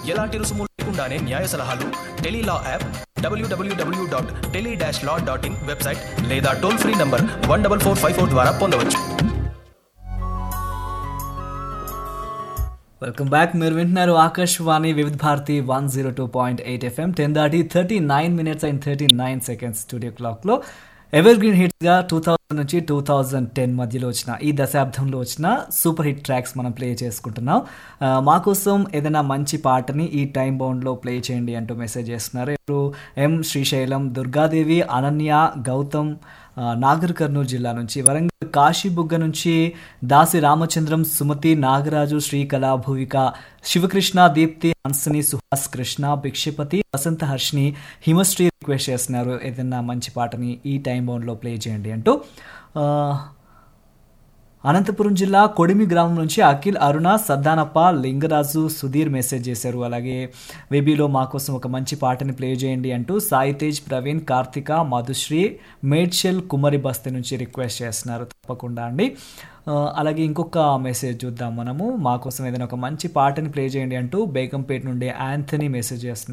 ఎలాంటి రుసుము లేకుండానే న్యాయ సలహాలు tele law app W W W dot tele dash law dot in website లేదా toll free number one double four five four ద్వారా పొందవచ్చు వెల్కమ్ బ్యాక్ మీరు వింటున్నారు Akashvani Vividh Bharati one zero two point eight FM ten దాటి thirty nine minutes and thirty nine seconds studio క్లాక్లో ever green హిట్స్గా two thousand నుంచి two thousand ten మధ్యలో వచ్చిన ఈ దశాబ్దంలో వచ్చిన సూపర్ హిట్ ట్రాక్స్ మనం ప్లే చేసుకుంటున్నాం ఆ, మా కోసం ఏదైనా మంచి పాటని ఈ టైం బౌండ్లో ప్లే చేయండి అంటూ మెసేజ్ చేస్తున్నారు ఇప్పుడు ఎం శ్రీశైలం దుర్గాదేవి అనన్య గౌతమ్ ఆ, నాగర్ కర్నూలు జిల్లా నుంచి వరంగల్ కాశీబుగ్గ నుంచి దాసి రామచంద్రం సుమతి నాగరాజు శ్రీకళ భూవిక శివకృష్ణ దీప్తి హన్సని సుహాస్ కృష్ణ భిక్షపతి వసంత హర్షిని హిమశ్రీ రిక్వెస్ట్ చేస్తున్నారు ఏదైనా మంచి పాటని ఈ టైం బౌండ్లో ప్లే చేయండి అంటూ ఆ, అనంతపురం జిల్లా కొడిమి గ్రామం నుంచి అఖిల్ అరుణ సద్దానప్ప లింగరాజు సుధీర్ మెసేజ్ చేశారు అలాగే వేబీలో మా కోసం ఒక మంచి పాటని ప్లే చేయండి అంటూ సాయి తేజ్ ప్రవీణ్ కార్తిక మధుశ్రీ మేడ్షెల్ కుమరి బస్తీ నుంచి రిక్వెస్ట్ చేస్తున్నారు తప్పకుండా అండి ఆ, అలాగే ఇంకొక మెసేజ్ చూద్దాం మనము మా కోసం ఏదైనా ఒక మంచి పాటని ప్లే చేయండి అంటూ బేగంపేట నుండి యాంథనీ మెసేజ్ చేస్తున్నారు